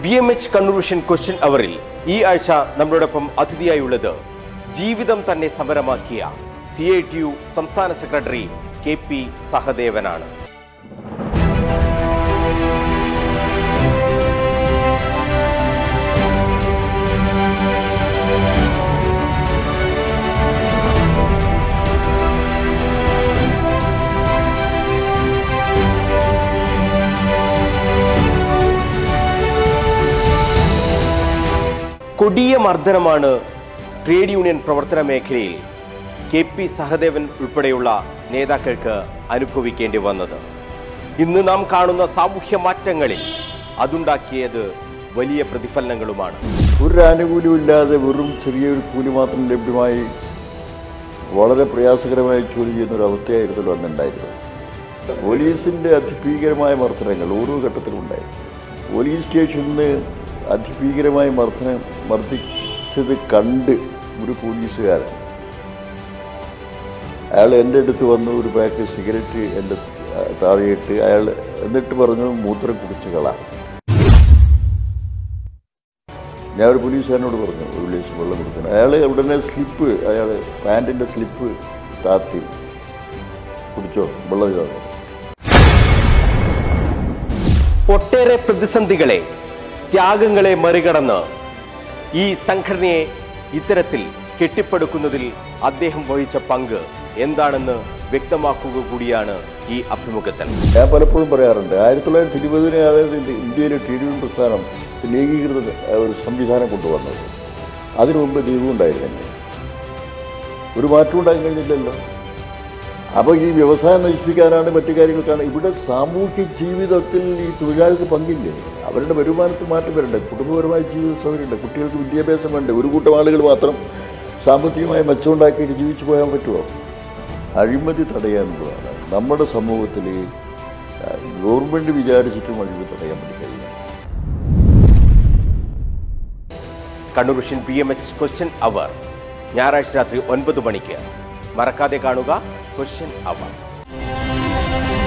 B M H convention question അവറിൽ ഈ ആഴ്ച നമ്മളോടൊപ്പം അതിഥിയായുള്ളത് ജീവിതം തന്നെ സമരമാക്കിയ സി ഐ ടി യു സംസ്ഥാന സെക്രട്ടറി കെ പി സഹദേവനാണ് കൊടിയ മർദ്ദനമാണ് ട്രേഡ് യൂണിയൻ പ്രവർത്തന മേഖലയിൽ കെ പി സഹദേവൻ ഉൾപ്പെടെയുള്ള നേതാക്കൾക്ക് അനുഭവിക്കേണ്ടി വന്നത് ഇന്ന് നാം കാണുന്ന സാമൂഹ്യ മാറ്റങ്ങളിൽ അതുണ്ടാക്കിയത് വലിയ പ്രതിഫലനങ്ങളുമാണ് ഒരു ആനുകൂല്യവും ഇല്ലാതെ വെറും ചെറിയൊരു കൂലി മാത്രം ലഭ്യമായി വളരെ പ്രയാസകരമായി ജോലി ചെയ്യുന്ന ഒരു അവസ്ഥയായിരുന്നല്ലോ അന്നുണ്ടായിരുന്നത് പോലീസിൻ്റെ അതിഭീകരമായ മർദ്ദനങ്ങൾ ഓരോ ഘട്ടത്തിലും ഉണ്ടായി പോലീസ് സ്റ്റേഷനിൽ നിന്ന് അതിഭീകരമായ മർദ്ദനം മർദ്ദിച്ചത് കണ്ട് ഒരു പോലീസുകാരൻ അയാൾ എൻ്റെ അടുത്ത് വന്ന് ഒരു പാക്ക് സിഗരറ്റ് എൻ്റെ താഴെയിട്ട് അയാൾ എന്നിട്ട് പറഞ്ഞു മൂത്രം കുടിച്ച് കളാം ഞാൻ ഒരു പോലീസുകാരനോട് പറഞ്ഞു ഒരു ഗ്ലാസ് വെള്ളം കൊടുക്കണം അയാൾ ഉടനെ സ്ലിപ്പ് അയാൾ പാൻറ്റിൻ്റെ സ്ലിപ്പ് താത്തി കുടിച്ചോ വെള്ളം ഇതാ ഒട്ടേറെ പ്രതിസന്ധികളെ ത്യാഗങ്ങളെ മറികടന്ന് ഈ സംഘടനയെ ഇത്തരത്തിൽ കെട്ടിപ്പടുക്കുന്നതിൽ അദ്ദേഹം വഹിച്ച പങ്ക് എന്താണെന്ന് വ്യക്തമാക്കുക കൂടിയാണ് ഈ അഭിമുഖത്തിൽ ഞാൻ പലപ്പോഴും പറയാറുണ്ട് ആയിരത്തി തൊള്ളായിരത്തി ഇരുപതിന് അതായത് ഇന്ത്യ- ഇന്ത്യയിലെ ടി ഡി പ്രസ്ഥാനം ലീഗീകൃത ഒരു സംവിധാനം കൊണ്ടുവന്നത് അതിനു മുമ്പ് ദീപം ഉണ്ടായിരുന്നു ഒരു മാറ്റം ഉണ്ടാകാൻ കഴിഞ്ഞില്ലല്ലോ അപ്പോൾ ഈ വ്യവസായം നശിപ്പിക്കാനാണ് മറ്റു കാര്യങ്ങൾക്കാണ് ഇവിടെ സാമൂഹ്യ ജീവിതത്തിൽ ഈ തൊഴിലാളികൾക്ക് പങ്കില്ലേ അവരുടെ വരുമാനത്തിൽ മാറ്റം വരണ്ടേ കുടുംബപരമായ ജീവിത സൗകര്യമുണ്ട് കുട്ടികൾക്ക് വിദ്യാഭ്യാസം വേണ്ടേ ഒരു കൂട്ടം ആളുകൾ മാത്രം സാമ്പത്തികമായ മെച്ചമുണ്ടാക്കിയിട്ട് ജീവിച്ചു പോകാൻ പറ്റുമോ അഴിമതി തടയാനുള്ളതാണ് നമ്മുടെ സമൂഹത്തിൽ ഗവൺമെൻറ് വിചാരിച്ചിട്ടും അഴിമതി തടയാൻ വേണ്ടി കഴിയും Kannur vision P M H question hour ഞായറാഴ്ച രാത്രി ഒൻപത് മണിക്ക് മറക്കാതെ കാണുക ക്വസ്റ്റ്യൻ അവർ